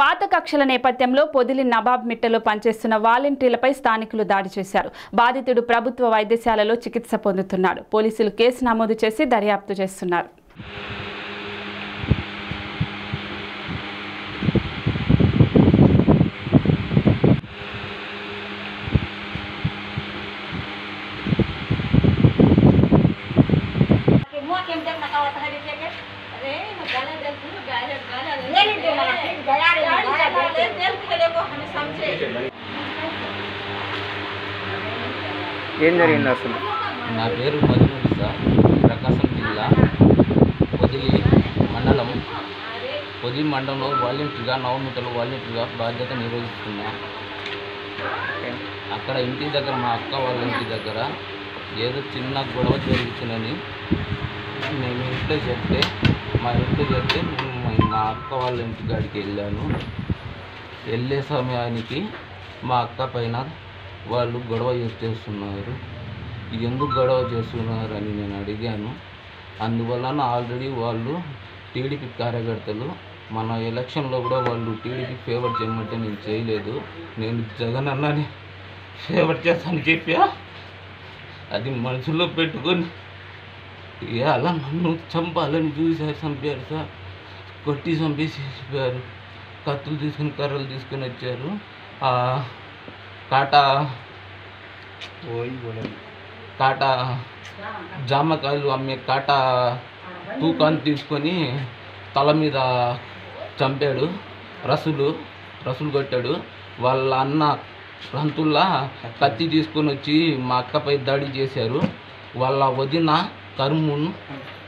పాత కక్షల నేపథ్యంలో పొదిలి నవాబ్ మిట్టలో పనిచేస్తున్న వాలంటీర్లపై స్థానికులు దాడి చేశారు బాధితుడు ప్రభుత్వ వైద్యశాలలో చికిత్స పొందుతున్నాడు పోలీసులు కేసు నమోదు చేసి దర్యాప్తు చేస్తున్నారు Semua kemudian nak kawat hari dia kan. अरे गाना दिल तू गाना गाना ले ले दे मला गया रे गाना ले दिल खेले को हम समझे ఏం జరిగింది అసలు నా పేరు మధుమూరి సార్ ప్రకాశం జిల్లా పొదిలి మండలం పొదిలి మండలంలో వాలంటీర్గా నవమిటలో వాలంటీర్గా బాధ్యత నిర్వహిస్తున్నా అక్కడ ఇంటి దగ్గర మా అక్క వాళ్ళ ఇంటి దగ్గర ఏదో చిన్న గొడవ జరుగుతుందని మేము ఇంట్లో చెప్తే మా ఇంట్లో చెప్తే నేను మా- మా అక్క వాళ్ళ ఇంటి కాడికి వెళ్ళాను వెళ్ళే సమయానికి మా అక్క పైన వాళ్ళు గొడవ చేస్తున్నారు ఎందుకు గొడవ చేస్తున్నారు అని నేను అడిగాను అందువలన ఆల్రెడీ వాళ్ళు టీడీపీ కార్యకర్తలు మన ఎలక్షన్లో కూడా వాళ్ళు టీడీపీ ఫేవర్ చేయమంటే నేను చేయలేదు నేను జగన్ అన్నని ఫేవర్ చేస్తాను చెప్పా అది మనసులో పెట్టుకొని అలా నన్ను చంపాలని చూశారు చంపారు సార్ కొట్టి చంపేసేసారు కత్తులు తీసుకుని కర్రలు తీసుకుని వచ్చారు ఆ కాటా కాటా జామకాయలు అమ్మే కాటా తూకాన్ని తీసుకొని తల మీద చంపాడు రసులు రసులు కొట్టాడు వాళ్ళ అన్న రంతుల్లా కత్తి తీసుకొని వచ్చి మా అక్కపై దాడి చేశారు వాళ్ళ వదిన కరుమును